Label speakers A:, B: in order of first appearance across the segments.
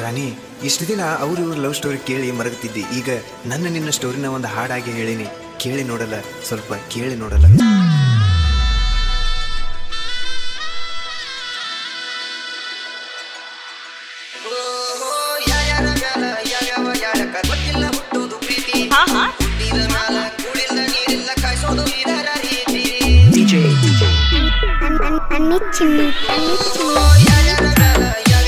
A: ರಾಣಿ ಇಷ್ಟು ದಿನ ಅವ್ರ ಇವ್ರ ಲವ್ ಸ್ಟೋರಿ ಕೇಳಿ ಮರಗ್ತಿದ್ದಿ ಈಗ ನನ್ನ ನಿನ್ನ ಸ್ಟೋರಿನ ಒಂದು ಹಾಡಾಗಿ ಹೇಳಿನಿ ಕೇಳಿ ನೋಡಲ್ಲ ಸ್ವಲ್ಪ ಕೇಳಿ ನೋಡಲ್ಲ
B: ಹಾ ಹಾ
C: DJ.
D: ಅನ್ನಿಚ್ಚಿಮ್ಮಿ ಅನ್ನಿಚ್ಚಿಮ್ಮಿ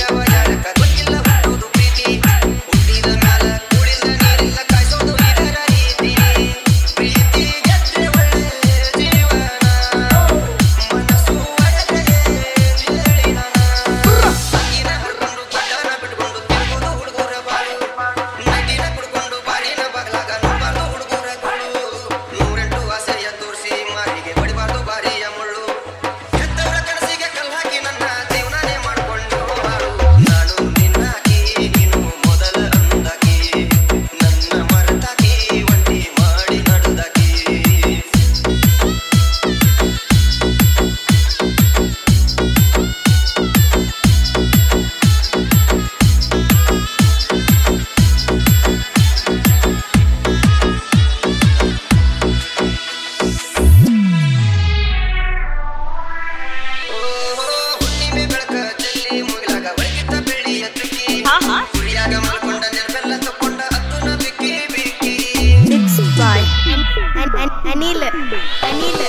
B: ಹಾ ಹಾ
D: ಮಿಕ್ಸ್ ಬಾಯ್ ಅನಿಲ್ ಅನಿಲ್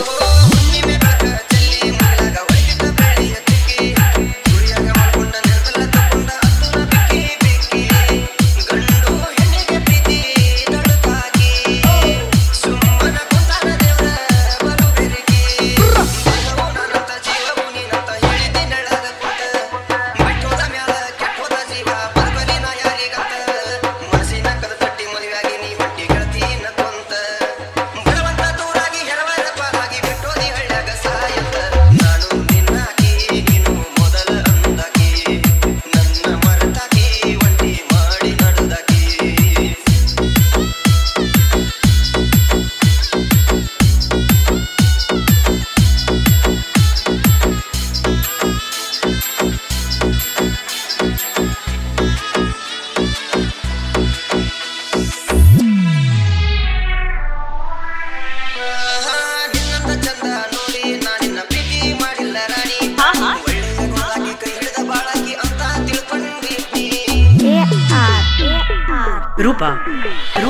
B: ಹಾ ಹಾ
D: ಎ ಆರ್ ಎ ಆರ್
C: ರೂಪ ರೂಪ